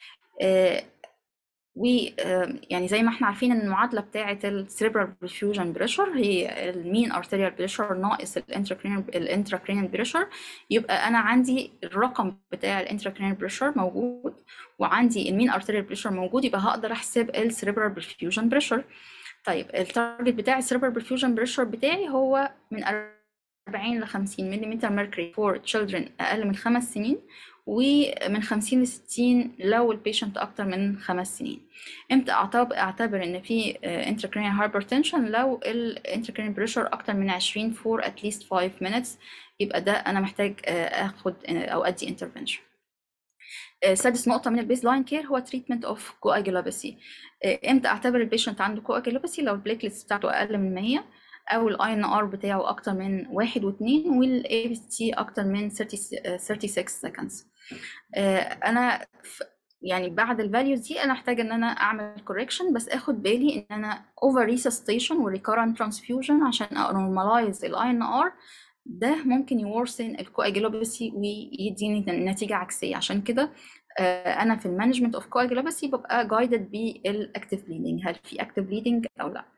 S1: و يعني زي ما احنا عارفين ان المعادله بتاعه السيربرال بريفيوجن بريشر هي المين ارتيريال بريشر ناقص الانتراكرينال الانتراكرينال بريشر يبقى انا عندي الرقم بتاع الانتراكرينال بريشر موجود وعندي المين ارتيريال بريشر موجود يبقى هقدر احسب السيربرال بريفيوجن بريشر طيب التارجت بتاع السيربرال بريفيوجن بريشر بتاعي هو من 40 ل 50 ملم ميركوري فور تشيلدرن اقل من خمس سنين ومن 50 ل 60 لو البيشنت اكتر من خمس سنين امتى اعتبر ان في intracranial hypertension لو الانتركرينال بريشر اكتر من 20 for at least 5 minutes يبقى ده انا محتاج اخد او ادي intervention سادس نقطة من البيز لاين كير هو تريتمنت اوف coagulopathy امتى اعتبر البيشنت عنده coagulopathy لو البليتلتس بتاعته اقل من 100 او الاي ان ار بتاعه اكتر من واحد واثنين والاي بي تي اكتر من 30 36 seconds انا يعني بعد الفاليوز دي انا احتاج ان انا اعمل كوركشن بس اخد بالي ان انا اوفر ريسستيشن وريكارنت ترانسفيوجن عشان انورماليز الاي ان ار ده ممكن يورسن الكواجيلوباسي ويديني نتيجه عكسيه عشان كده انا في المانجمنت اوف كواجيلوباسي ببقى جايدد بالاكتيف بليدنج هل في اكتيف بليدنج او لا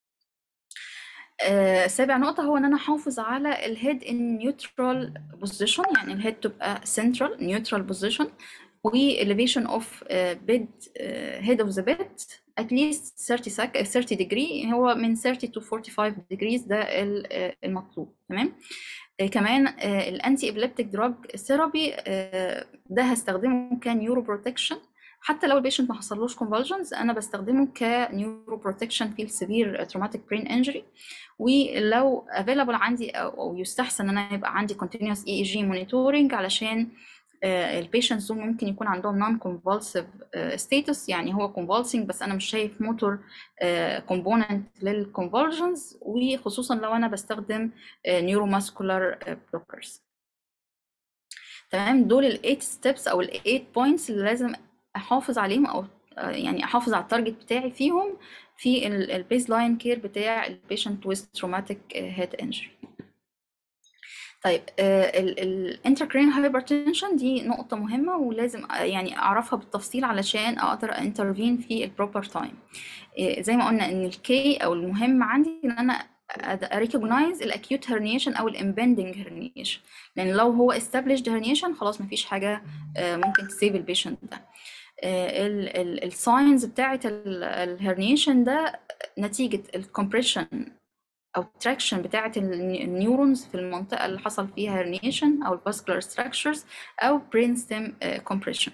S1: آه، سابع نقطة هو إن أنا أحافظ على الهيد in neutral position يعني الهيد تبقى central neutral position و elevation of uh, bed uh, head of the bed at least 30 sec 30 degree هو من 30 to 45 degrees ده المطلوب تمام آه كمان آه الانتي ابليبتيك دراج ثيرابي ده هستخدمه كنيورو بروتكشن حتى لو البيشنت ما حصلوش convulsions انا بستخدمه كنيورو بروتكشن في السيفير تروماتيك برين انجري ولو افيلابل عندي او يستحسن ان انا يبقى عندي continuous EEG monitoring علشان البيشنتس دول ممكن يكون عندهم نون كونفولسيف ستاتس يعني هو convulsing بس انا مش شايف موتور كومبوننت للكونفولجنز وخصوصا لو انا بستخدم نيوروماسكولار بلوكرز تمام دول الايت ستيبس او الايت بوينتس اللي لازم احافظ عليهم او يعني احافظ على التارجت بتاعي فيهم في البيز لاين كير بتاع البيشنت ويز تروماتيك هيد انجري طيب الانتراكرين هايبرتنشن دي نقطة مهمة ولازم يعني أعرفها بالتفصيل علشان أقدر انترفين في البروبر تايم زي ما قلنا إن الكي أو المهم عندي إن أنا اريكوجنايز الاكيوت هرنيشن او الامبندنج هرنيشن لان لو هو established هرنيشن خلاص مفيش حاجه ممكن تسيف البيشنت ده الساينز بتاعه الهرنيشن ده نتيجه الكompression او تراكشن بتاعه النيورونز في المنطقه اللي حصل فيها هرنيشن او الفاسكولار ستراكشرز او برين ستيم كومبريشن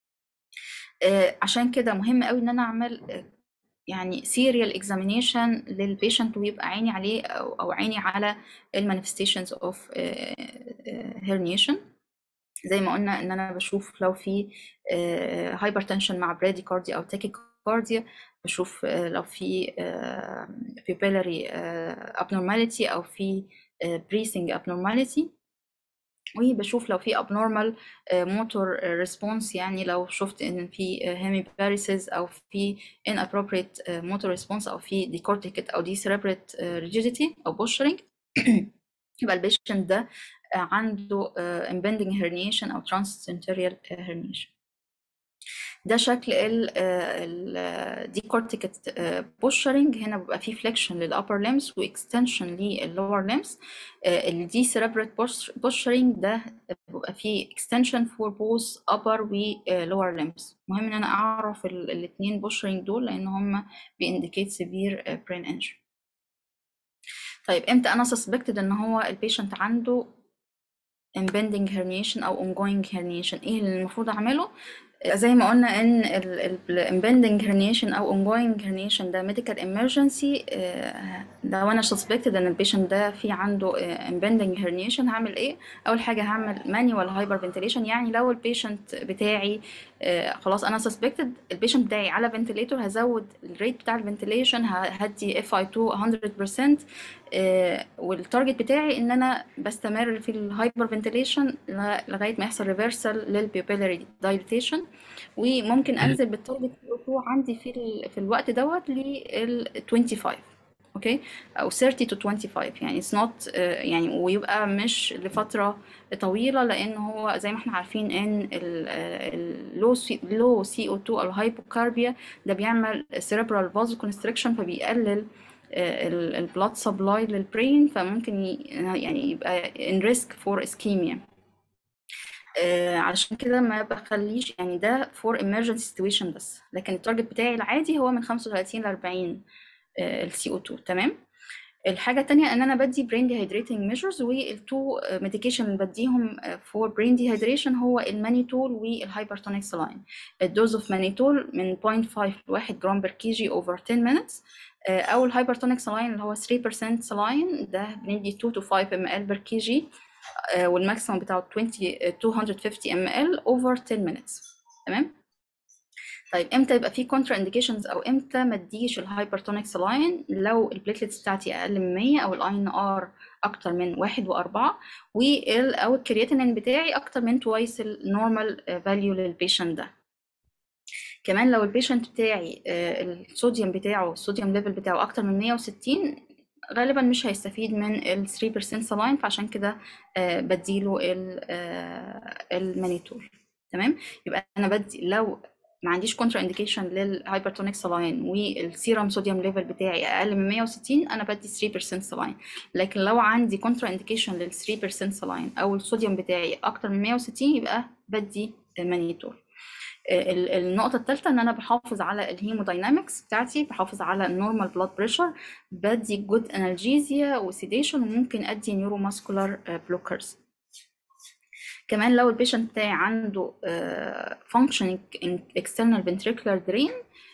S1: عشان كده مهم قوي ان انا اعمل يعني سيريال اكزامينيشن للبيشنت ويبقى عيني عليه او, أو عيني على المانيفستيشنز اوف هرنيشن زي ما قلنا ان انا بشوف لو في هايبرتنشن مع براديكارديا او تاكيكارديا بشوف لو في pupillary abnormality او في breathing abnormality وبشوف لو في abnormal motor response يعني لو شفت ان في hemiparesis او في inappropriate motor response او في decorticate او decerebrate rigidity او posturing يبقى البيشنت ده عنده impending herniation او transsensorial herniation ده شكل ال ال decorticate posturing هنا بيبقى فيه flexion للupper limbs واكستنشن للlower limbs ال decerebrate posturing ده بيبقى فيه extension for both upper و lower limbs مهم ان انا اعرف الاثنين posturing دول لان هم بيindicate severe brain injury طيب امتى انا suspected ان هو البيشنت عنده impending herniation او ongoing herniation ايه اللي المفروض اعمله زي ما قلنا ان ال impending herniation او ongoing herniation ده medical emergency لو انا suspected ان البيشنت ده في عنده impending herniation هعمل ايه اول حاجه هعمل manual hyperventilation يعني لو البيشنت بتاعي خلاص انا suspected البيشنت بتاعي على ventilator هزود الريت بتاع الفنتيليشن هدي FI2 100% والتارجت بتاعي ان انا بستمر في الهايبر فنتيليشن لغايه ما يحصل ريفرسال للبيبيلاري دايليتيشن وممكن انزل بالتارجت عندي في ال... في الوقت دوت لل 25 اوكي او 30 to 25 يعني اتس نوت يعني ويبقى مش لفتره طويله لان هو زي ما احنا عارفين ان اللو سي لو سي او 2 او الهايبوكاربيا ده بيعمل سيريبرال فازو كونستريكشن فبيقلل البلاد سبلاي للبرين فممكن يعني يبقى in risk for ischemia آه علشان كده ما بخليش يعني ده for emergency situation بس لكن التارجت بتاعي العادي هو من 35 ل 40 السي او 2 تمام الحاجة التانية إن أنا بدي brain dehydrating measures والتو ميديكيشن اللي بديهم for brain dehydration هو المانيتول والهايبرتونيك سلاين الدوز اوف مانيتول من 0.5 ل 1 جرام بر كي جي over 10 minutes أو الهايبرتونيك سلاين اللي هو 3% سلاين ده بندي 2 to 5 ml بر كي جي والماكسيموم بتاعه 20 250 ml over 10 minutes تمام طيب امتى يبقى في كونترا انديكيشنز او امتى ما اديش الهايبرتونيك سلاين لو البليتلتس بتاعتي اقل من 100 او الاي ان ار اكتر من واحد واربعة وال او الكرياتينين بتاعي اكتر من توايس النورمال فاليو للبيشنت ده كمان لو البيشنت بتاعي آه، الصوديوم بتاعه الصوديوم ليفل بتاعه اكتر من 160 غالبا مش هيستفيد من ال 3% سلاين فعشان كده آه، بديله المانيتول تمام يبقى انا بدي لو ما عنديش كونترا انديكيشن للهايبرتونيك سلاين والسيرم صوديوم ليفل بتاعي اقل من 160 انا بدي 3% سلاين لكن لو عندي كونترا انديكيشن لل 3% سلاين او الصوديوم بتاعي اكتر من 160 يبقى بدي مانيتول النقطة الثالثة إن أنا بحافظ على الهيموداينامكس بتاعتي بحافظ على النورمال بلاد بريشر بدي جود انالجيزيا وسيديشن وممكن أدي نيورو ماسكولار بلوكرز كمان لو البيشنت بتاعي عنده فانكشنينج اكسترنال فنتريكولار درين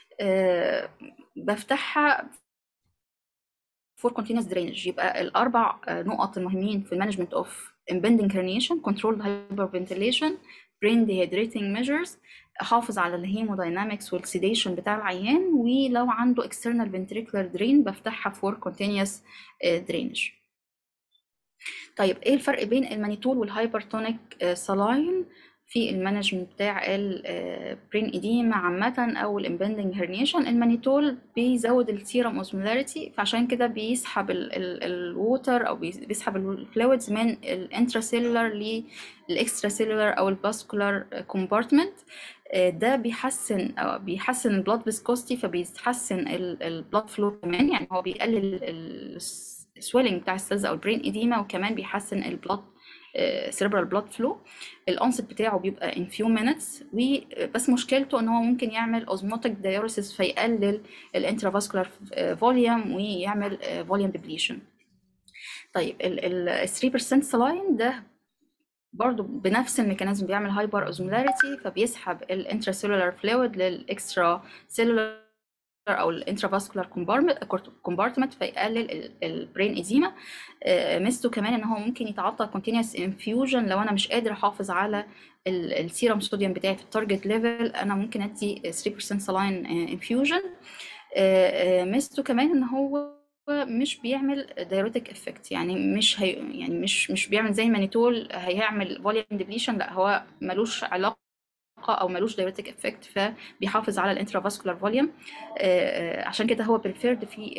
S1: بفتحها فور كونتينوس درينج يبقى الاربع نقط المهمين في المانجمنت اوف impending herniation controlled hyperventilation brain dehydrating measures احافظ على الهيموداينامكس والسيديشن بتاع العيان ولو عنده external ventricular drain بفتحها for continuous drainage طيب ايه الفرق بين المانيتول والهايبرتونيك سلاين في المانجمنت بتاع البرين ايديما عامة او الامبندنج هرنيشن المانيتول بيزود السيرم اوزمولاريتي فعشان كده بيسحب الووتر او بيسحب الفلويدز من الانتراسيلولار للاكسترا سيلولار او الفاسكولار كومبارتمنت ده بيحسن أو بيحسن البلاد فيسكوستي فبيحسن البلاد فلو كمان يعني هو بيقلل السويلنج بتاع السيلز او البرين ايديما وكمان بيحسن البلاد سيربرال بلاد فلو الانست بتاعه بيبقى in few minutes وبس مشكلته ان هو ممكن يعمل اوزموتيك دايوريسيس فيقلل الانترافاسكولار فوليوم ويعمل فوليوم ديبليشن طيب ال 3% سلاين ده برضو بنفس الميكانيزم بيعمل هايبر اوزمولاريتي فبيسحب الانتراسيلولار فلويد للاكسترا سيلولار او الانترافاسكولار كومبارتمنت فيقلل البرين ايديما ميزته كمان ان هو ممكن يتعطى كونتينوس انفيوجن لو انا مش قادر احافظ على السيرم صوديوم بتاعي في التارجت ليفل انا ممكن ادي 3% سلاين انفيوجن ميزته كمان ان هو مش بيعمل دايوريتك افكت يعني مش هي يعني مش مش بيعمل زي المانيتول هيعمل فوليوم ديبليشن لا هو ملوش علاقه او ملوش دايوريتك افكت فبيحافظ على الانترافاسكولار فوليوم عشان كده هو بريفيرد في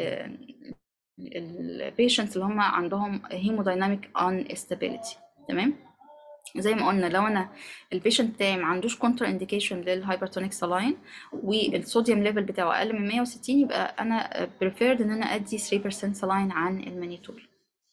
S1: البيشنتس اللي هم عندهم هيمودايناميك ان استابيليتي تمام زي ما قلنا لو انا البيشنت بتاعي ما عندوش كونتر انديكيشن للهايبرتونيك سلاين والصوديوم ليفل بتاعه اقل من 160 يبقى انا بريفيرد ان انا ادي 3% سلاين عن المانيتول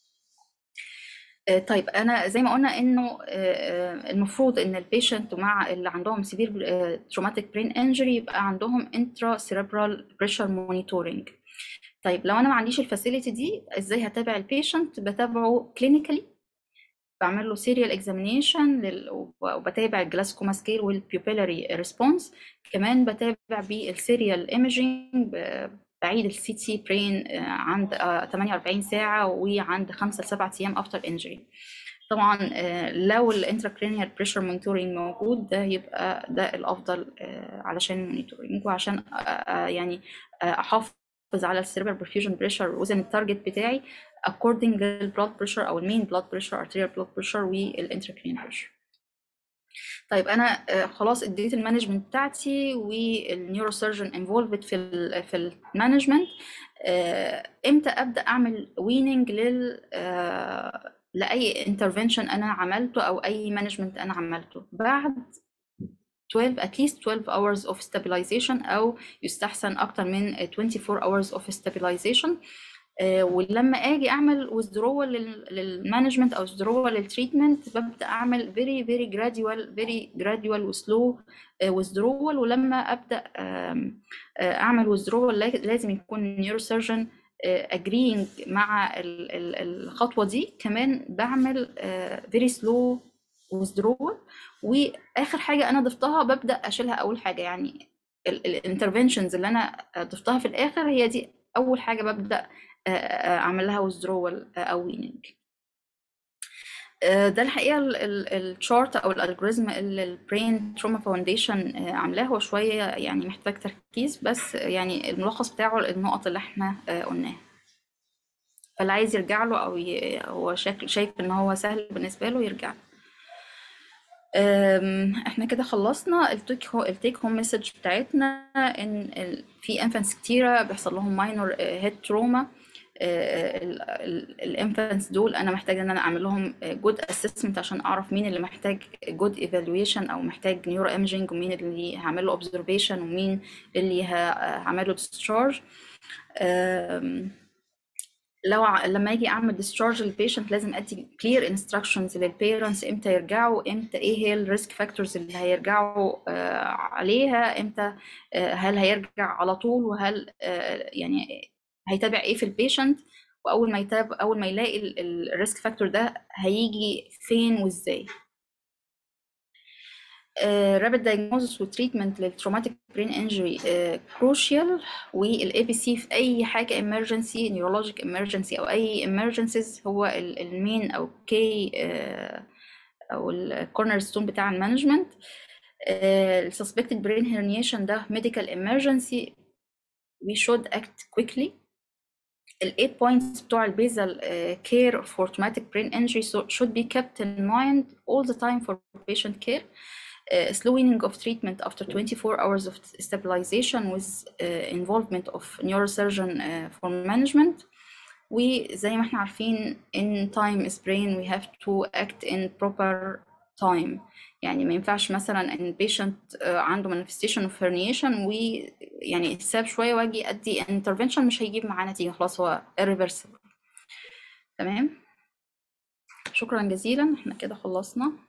S1: طيب انا زي ما قلنا انه المفروض ان البيشنت مع اللي عندهم سيفير تروماتيك برين انجري يبقى عندهم انترا سيربرال بريشر مونيتورنج طيب لو انا ما عنديش الفاسيلتي دي ازاي هتابع البيشنت بتابعه كلينيكالي بعمل له سيريال اكزامينيشن وبتابع الجلاسكوما سكيل والبيوبيلاري ريسبونس كمان بتابع بالسيريال ايمجينج بعيد السي تي برين عند 48 ساعة وعند 5 ل 7 أيام افتر انجري طبعا لو الانتراكرينيال بريشر مونيتورنج موجود ده يبقى ده الافضل علشان المونيتورنج وعشان يعني احافظ على السيربر برفيوجن بريشر وزن التارجت بتاعي according للبلاد بريشر او المين بلاد بريشر arterial blood pressure والانتراكرينيال بريشر طيب انا خلاص اديت المانجمنت بتاعتي والنيورو سيرجن انفولفد في ال في المانجمنت امتى ابدا اعمل ويننج لل لاي انترفنشن انا عملته او اي مانجمنت انا عملته بعد 12 at least 12 hours of stabilization او يستحسن اكتر من 24 hours of stabilization ولما اجي اعمل withdrawal للمانجمنت او withdrawal للتريتمنت ببدا اعمل very very gradual very gradual وسلو withdrawal ولما ابدا اعمل withdrawal لازم يكون النيوروسيرجن agreeing مع الخطوه دي كمان بعمل very slow withdrawal واخر حاجه انا ضفتها ببدا اشيلها اول حاجه يعني الانترفنشنز اللي انا ضفتها في الاخر هي دي اول حاجه ببدا اعمل لها withdrawal او weaning ده الحقيقه الشارت او الالجوريزم اللي البرين تروما فاونديشن عاملاه هو شويه يعني محتاج تركيز بس يعني الملخص بتاعه النقط اللي احنا قلناها فاللي عايز يرجع له او ي... هو شكل شايف ان هو سهل بالنسبه له يرجع له آمم، إحنا كده خلّصنا التيك هو التيك home message بتاعتنا إن ال في infants كتيرة بيحصل لهم minor head trauma آآ ال ال الinfants دول أنا محتاجة إن أنا أعمل لهم good assessment عشان أعرف مين اللي محتاج good evaluation أو محتاج neuro imaging ومين اللي هاعمل له observation ومين اللي ه هاعمل له discharge آمم، لو ع لمّا آجي أعمل discharge للpatient لازم أدّي clear instructions للparents إمتى يرجعوا، إمتى إيه هي الrisk factors اللي هيرجعوا آآ عليها، إمتى آآ هل هيرجع على طول وهل آآ يعني هيتابع إيه في الpatient وأول ما يتاب أول ما يلاقي ال ال الrisk factor ده هييجي فين وإزاي. آآ rapid diagnosis وtreatment للtraumatic brain injury آآ crucial والABC في أي حاجة emergency neurologic emergency أو أي emergencies هو ال الmain أو key آآ أو الcornerstone بتاع الmanagement آآ الsuspected brain herniation ده medical emergency we should act quickly ال8 points بتوع الbasal آآ care for traumatic brain injury so should be kept in mind all the time for patient care. آآ slow weaning of treatment after 24 hours of stabilization with آآ involvement of neurosurgeon آآ for management. وزي ما إحنا عارفين in time is brain we have to act in proper time يعني ما ينفعش مثلًا إن patient آآ عنده manifestation of herniation ويعني يتساب شوية وآجي أدّي intervention مش هيجيب معاه نتيجة خلاص هو irreversible تمام؟ شكرًا جزيلًا، إحنا كده خلّصنا.